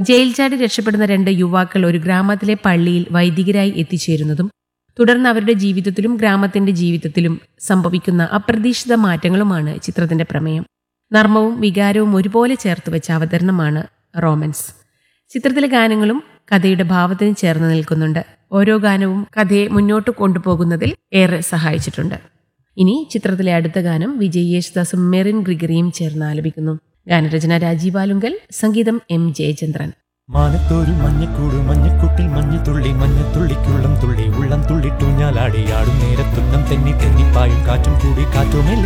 jail ചാടി രക്ഷപ്പെടുന്ന രണ്ട് യുവാക്കൾ ഒരു ഗ്രാമത്തിലെ പള്ളിയിൽ വൈദികരായി എത്തിച്ചേരുന്നതും തുടർന്ന് അവരുടെ ജീവിതത്തിലും ഗ്രാമത്തിന്റെ ജീവിതത്തിലും സംഭവിക്കുന്ന അപ്രതീക്ഷിത മാറ്റങ്ങളുമാണ് ചിത്രത്തിന്റെ പ്രമേയം നർമ്മവും വികാരവും ഒരുപോലെ ചേർത്ത് വെച്ച അവതരണമാണ് റോമൻസ് ചിത്രത്തിലെ ഗാനങ്ങളും കഥയുടെ ഭാവത്തിന് ചേർന്ന് നിൽക്കുന്നുണ്ട് ഓരോ ഗാനവും കഥയെ മുന്നോട്ട് കൊണ്ടുപോകുന്നതിൽ ഏറെ സഹായിച്ചിട്ടുണ്ട് ഇനി ചിത്രത്തിലെ അടുത്ത ഗാനം വിജയ് യേശുദാസും മെറിൻ ഗ്രിഗറിയും ചേർന്ന് ആലപിക്കുന്നു ഗാനരചന രാജീവ് ആലുങ്കൽ സംഗീതം എം ജയചന്ദ്രൻ മാനത്തോരു മഞ്ഞക്കൂട് മഞ്ഞക്കുട്ടിൽ മഞ്ഞത്തുള്ളി മഞ്ഞത്തുള്ളിക്കുള്ളം തുള്ളി ഉള്ളം തുള്ളിട്ടൂഞ്ഞാലാടി ആടും നേരത്തുന്നം തെന്നി തെന്നിപ്പായും കാറ്റും കൂടി കാറ്റുമെല്ലാം